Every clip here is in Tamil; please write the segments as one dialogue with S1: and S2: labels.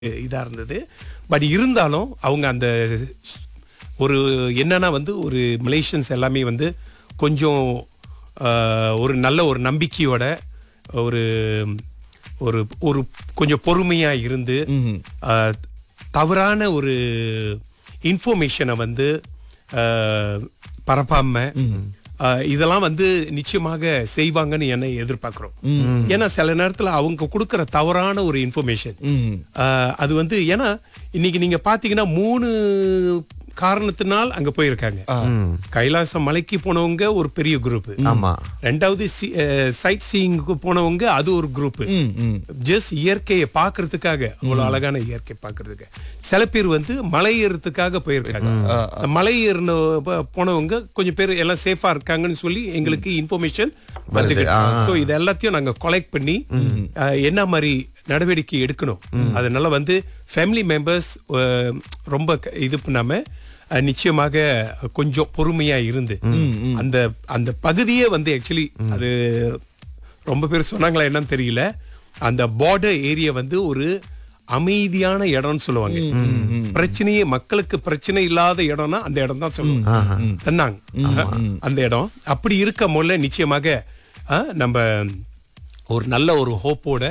S1: இதாக இருந்தது பட் இருந்தாலும் அவங்க அந்த ஒரு என்னன்னா வந்து ஒரு மலேசியன்ஸ் எல்லாமே வந்து கொஞ்சம் ஆஹ், ஒரு நல்ல ஒரு நம்பிக்கையோட ஒரு ஒரு ஒரு கொஞ்சம் பொறுமையாக இருந்து ஆஹ், தவறான ஒரு இன்ஃபர்மேஷனை வந்து ஆஹ், பரப்பாம ஆஹ், இதெல்லாம் வந்து நிச்சயமாக செய்வாங்கன்னு என்ன எதிர்பார்க்கிறோம் ஏன்னா சில நேரத்துல அவங்க கொடுக்கிற தவறான ஒரு இன்ஃபர்மேஷன் அது வந்து ஏன்னா இன்னைக்கு நீங்க பாத்தீங்கன்னா மூணு காரணத்தினால் அங்க போயிருக்காங்க கைலாசம் மலைக்கு போனவங்க ஒரு பெரிய குரூப்
S2: ஆமா
S1: ரெண்டாவது சைட் சீயிங்க்கு போனவங்க அது ஒரு குரூப் ஜஸ்ட் இயற்கையை பார்க்கிறதுக்காக அவ்வளவு அழகான இயற்கை பார்க்கிறதுக்கு சில பேர் வந்து மலை ஏறுறதுக்காக போயிருக்காங்க அந்த மலை ஏறின ப- போனவங்க கொஞ்சம் பேர் எல்லாம் சேஃபா இருக்காங்கன்னு சொல்லி எங்களுக்கு இன்ஃபர்மேஷன் வந்துக்கிட்டு ஸோ இது எல்லாத்தையும் நாங்க கொலெக்ட் பண்ணி அஹ், என்ன மாதிரி நடவடிக்கை எடுக்கணும் அதனால வந்து ஃபேமிலி மெம்பர்ஸ் ரொம்ப க- இது பண்ணாம அஹ், நிச்சயமாக கொஞ்சம் பொறுமையா இருந்து அந்த அந்த பகுதியே வந்து ஆக்சுவலி அது ரொம்ப பேர் சொன்னாங்களா என்னன்னு தெரியல அந்த பார்டர் ஏரியா வந்து ஒரு அமைதியான இடம்னு சொல்லுவாங்க பிரச்சனையே மக்களுக்கு பிரச்சனை இல்லாத இடம்னா அந்த இடம் தான் சொல்லுவாங்க தன்னாங்க அந்த இடம் அப்படி இருக்க போல நிச்சயமாக அஹ், நம்ம ஒரு நல்ல ஒரு ஹோப்போட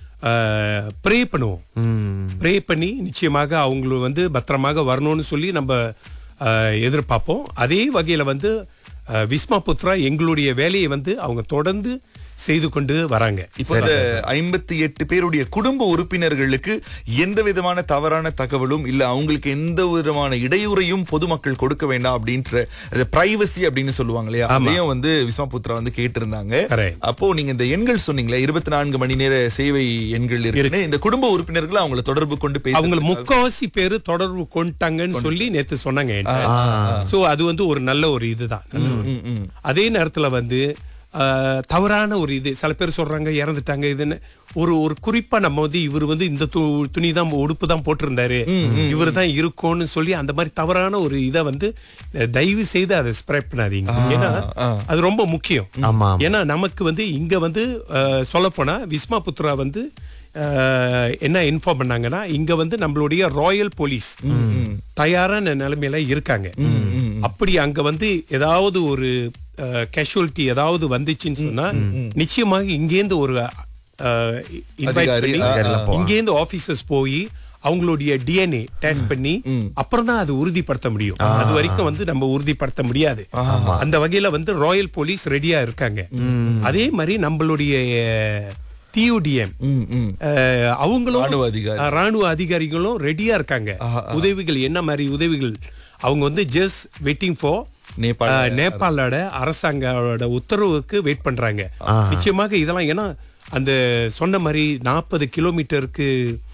S1: ப்ரே பண்ணுவோம் ப்ரே பண்ணி நிச்சயமாக அவங்கள வந்து பத்திரமாக வரணும்னு சொல்லி நம்ம அஹ், எதிர்பார்ப்போம் அதே வகையில வந்து அஹ், விஸ்மா புத்ரா எங்களுடைய வேலையை வந்து அவங்க தொடர்ந்து செய்து கொண்டு வராங்க
S3: இப்போ இந்த ஐம்பத்தி எட்டு பேருடைய குடும்ப உறுப்பினர்களுக்கு எந்த விதமான தவறான தகவலும் இல்ல அவங்களுக்கு எந்த விதமான இடையூறையும் பொதுமக்கள் கொடுக்க வேண்டாம் அப்படின்ற பிரைவசி அப்படின்னு சொல்லுவாங்க இல்லையா அதையும் வந்து விஸ்வாபுத்ரா வந்து கேட்டிருந்தாங்க
S1: Correct.
S3: அப்போ நீங்க இந்த எண்கள் சொன்னீங்களே இருபத்தி நான்கு மணி நேர சேவை எண்கள் இருக்கு இந்த குடும்ப உறுப்பினர்கள் அவங்கள தொடர்பு கொண்டு பேச
S1: அவங்க முக்காவாசி பேரு தொடர்பு கொண்டாங்கன்னு சொல்லி நேத்து சொன்னாங்க சோ அது வந்து ஒரு நல்ல ஒரு இதுதான் அதே நேரத்துல வந்து ஆஹ், தவறான ஒரு இது சில பேர் சொல்றாங்க இறந்துட்டாங்க இதுன்னு ஒரு ஒரு குறிப்பா நம்ம வந்து இவர் வந்து இந்த து- துணி தான் உடுப்பு தான் போட்டிருந்தாரு இவர் தான் இருக்கும்னு சொல்லி அந்த மாதிரி தவறான ஒரு இதை வந்து அஹ், தயவு செய்து அதை ஸ்ப்ரெட் பண்ணாதீங்க ஏன்னா அது ரொம்ப முக்கியம்
S2: ஆமா
S1: ஏன்னா நமக்கு வந்து இங்க வந்து சொல்ல போனா விஸ்மா புத்ரா வந்து அஹ், என்ன இன்ஃபார்ம் பண்ணாங்கன்னா இங்க வந்து நம்மளுடைய ராயல் போலீஸ் தயாரான நிலைமையில இருக்காங்க அப்படி அங்க வந்து ஏதாவது ஒரு கேஷுவலிட்டி ஏதாவது வந்துச்சுன்னு சொன்னா நிச்சயமாக இங்கேருந்து ஒரு இன்வைட்
S3: அதிகாரி,
S1: பண்ணி
S3: ஆ,
S1: இங்கேருந்து ஆபீசர்ஸ் போய் அவங்களுடைய டிஎன்ஏ டெஸ்ட் பண்ணி அப்புறம் தான் அது உறுதிப்படுத்த முடியும் அது வரைக்கும் வந்து நம்ம உறுதிப்படுத்த முடியாது அந்த வகையில வந்து ராயல் போலீஸ் ரெடியா இருக்காங்க அதே மாதிரி நம்மளுடைய டியூடிஎம்
S3: ம், ம்.
S1: அவங்களும்
S3: ராணுவ அதிகாரி.
S1: அஹ், ராணுவ அதிகாரிகளும் ரெடியா இருக்காங்க உதவிகள் என்ன மாதிரி உதவிகள் அவங்க வந்து ஜஸ்ட் வெயிட்டிங் ஃபார்
S3: நேபாள
S1: நேபாளோட அரசாங்கோட உத்தரவுக்கு வெயிட் பண்றாங்க நிச்சயமாக இதெல்லாம் ஏன்னா அந்த சொன்ன மாதிரி நாற்பது கிலோமீட்டருக்கு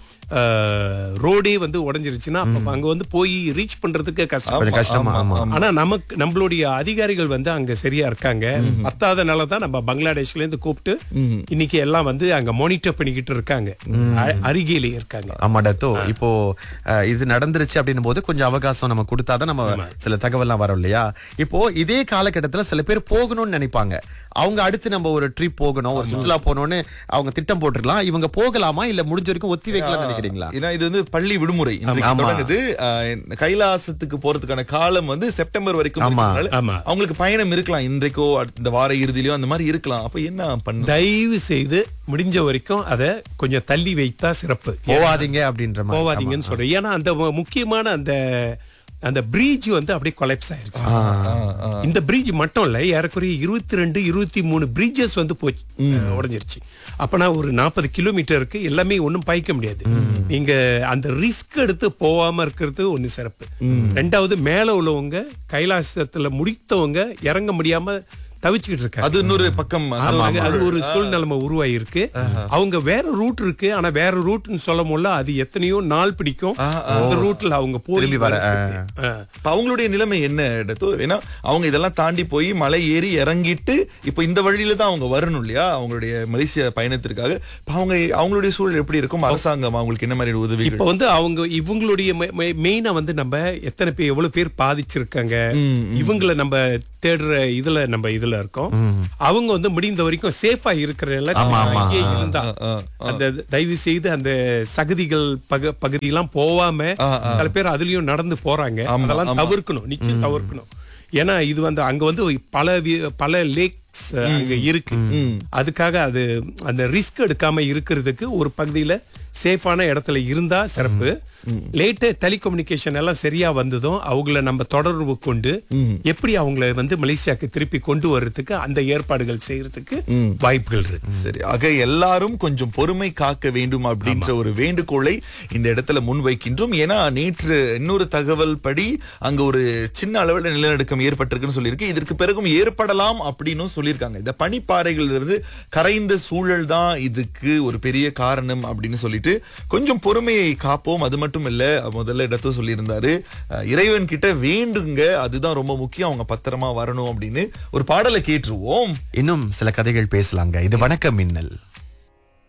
S1: ரோடே வந்து உடைஞ்சிருச்சுன்னா அப்ப அங்க வந்து போய் ரீச் பண்றதுக்கு கஷ்டம்
S2: கொஞ்சம் கஷ்டமா ஆமா
S1: ஆனா நமக்கு நம்மளுடைய அதிகாரிகள் வந்து அங்க சரியா இருக்காங்க பத்தாதனால தான் நம்ம பங்களாதேஷ்ல இருந்து கூப்பிட்டு இன்னைக்கு எல்லாம் வந்து அங்க மானிட்டர் பண்ணிக்கிட்டு இருக்காங்க அ- அருகிலே இருக்காங்க
S2: ஆமா டத்தோ இப்போ அஹ், இது நடந்துருச்சு அப்படின்னும் போது கொஞ்சம் அவகாசம் நம்ம கொடுத்தாதான் நம்ம சில தகவல்லாம் வரும் இல்லையா இப்போ இதே காலகட்டத்துல சில பேர் போகணும்னு நினைப்பாங்க அவங்க அடுத்து நம்ம ஒரு ட்ரிப் போகணும் ஒரு சுற்றுலா போகணும்னு அவங்க திட்டம் போட்டுருக்கலாம் இவங்க போகலாமா இல்ல முடிஞ்ச வரைக்கும் ஒத்தி வைக்கலாம்னு நினைக்கிறீங்களா
S3: ஏன்னா இது வந்து பள்ளி விடுமுறை இன்றைக்கு
S2: ஆமா.
S3: தொடங்குது அஹ், கைலாசத்துக்கு போறதுக்கான காலம் வந்து செப்டம்பர் வரைக்கும்
S2: ஆமா.
S3: இருக்கிறதுனால
S1: ஆமா.
S3: அவங்களுக்கு பயணம் இருக்கலாம் இன்றைக்கோ அடுத்த- இந்த வார இறுதியிலயோ அந்த மாதிரி இருக்கலாம் அப்ப என்ன பண்ண
S1: தயவு செய்து முடிஞ்ச வரைக்கும் அதை கொஞ்சம் தள்ளி வைத்தா சிறப்பு
S2: போவாதீங்க அப்படின்ற மாதிரி
S1: போவாதீங்கன்னு சொல்றேன் ஏன்னா அந்த மு- முக்கியமான அந்த அந்த பிரீஜ் வந்து அப்படியே கொலாப்ஸ் ஆயிருச்சு இந்த பிரீஜ் மட்டும் இல்ல ஏறக்குறைய இருபத்தி ரெண்டு இருபத்தி மூணு பிரிட்ஜஸ் வந்து போச்சு அஹ், உடைஞ்சிருச்சு அப்பனா ஒரு நாற்பது கிலோமீட்டருக்கு எல்லாமே ஒண்ணும் பாய்க்க முடியாது நீங்க அந்த ரிஸ்க் எடுத்து போகாம இருக்கிறது ஒண்ணு சிறப்பு ரெண்டாவது மேல உள்ளவங்க கைலாசத்துல முடித்தவங்க இறங்க முடியாம தவிச்சுக்கிட்டு இருக்காங்க
S3: அது இன்னொரு பக்கம் அந்த ஒரு
S1: ஆமாங்க, அது ஒரு சூழ்நிலைமை உருவாகி இருக்கு அவங்க வேற ரூட் இருக்கு ஆனா வேற ரூட்னு சொல்ல முடியல அது எத்தனையோ நாள் பிடிக்கும் அந்த ரூட்ல அவங்க போய்
S2: திரும்பி வர,
S1: வரதுக்கு. ஆ.
S3: இப்ப அவங்களுடைய நிலைமை என்ன டத்தோ? ஏன்னா அவங்க இதெல்லாம் தாண்டி போய் மலை ஏறி இறங்கிட்டு இப்ப இந்த வழியில தான் அவங்க வரணும் இல்லையா அவங்களுடைய மலேசியா பயணத்திற்காக இப்ப அவங்க அவங்களுடைய சூழல் எப்படி இருக்கும் அரசாங்கம் அவங்களுக்கு என்ன மாதிரி உதவி
S1: இப்ப வந்து அவங்க இவங்களுடைய மெயினா வந்து நம்ம எத்தனை பேர் எவ்வளவு பேர் பாதிச்சிருக்காங்க இவங்கள நம்ம தேடுற இதுல நம்ம இதுல இருக்கோம் அவங்க வந்து முடிந்த வரைக்கும் சேஃபா இருக்கிற
S2: ஆமா, ஆமா.
S1: அங்கேயே இருந்தா
S3: ஆ,
S1: அந்த தயவு செய்து அந்த சகதிகள் பக பகுதியெல்லாம் போவாம சில பேர் அதுலயும் நடந்து போறாங்க அதெல்லாம் தவிர்க்கணும் நிச்சயம் தவிர்க்கணும் ஏன்னா இது வந்து அங்க வந்து பல வி- பல லேக்ஸ் அங்க இருக்கு அதுக்காக அது அந்த ரிஸ்க் எடுக்காம இருக்கிறதுக்கு ஒரு பகுதியில சேஃபான இடத்துல இருந்தா சிறப்பு லேட்டு டெலிகம்யூனிகேஷன் எல்லாம் சரியா வந்ததும் அவங்கள நம்ம தொடர்பு கொண்டு எப்படி அவங்கள வந்து மலேசியாக்கு திருப்பி கொண்டு வர்றதுக்கு அந்த ஏற்பாடுகள் செய்யறதுக்கு வாய்ப்புகள் இருக்கு
S3: சரி ஆக எல்லாரும் கொஞ்சம் பொறுமை காக்க வேண்டும் அப்படின்ற ஒரு வேண்டுகோளை இந்த இடத்துல முன்வைக்கின்றோம் ஏன்னா நேற்று இன்னொரு தகவல் படி அங்க ஒரு சின்ன அளவில் நிலநடுக்கம் ஏற்பட்டிருக்குன்னு சொல்லியிருக்கு இதற்கு பிறகும் ஏற்படலாம் அப்படின்னு சொல்லியிருக்காங்க இந்த பனிப்பாறைகள் இருந்து கரைந்த சூழல் தான் இதுக்கு ஒரு பெரிய காரணம் அப்படின்னு சொல்லிட்டு கொஞ்சம் பொறுமையை காப்போம் அது மட்டும் இல்ல முதல்ல இடத்தும் சொல்லியிருந்தாரு அஹ், இறைவன் கிட்ட வேண்டுங்க அதுதான் ரொம்ப முக்கியம் அவங்க பத்திரமா வரணும் அப்படின்னு ஒரு பாடலை கேட்டுருவோம்
S2: இன்னும் சில கதைகள் பேசலாங்க இது வணக்கம் மின்னல்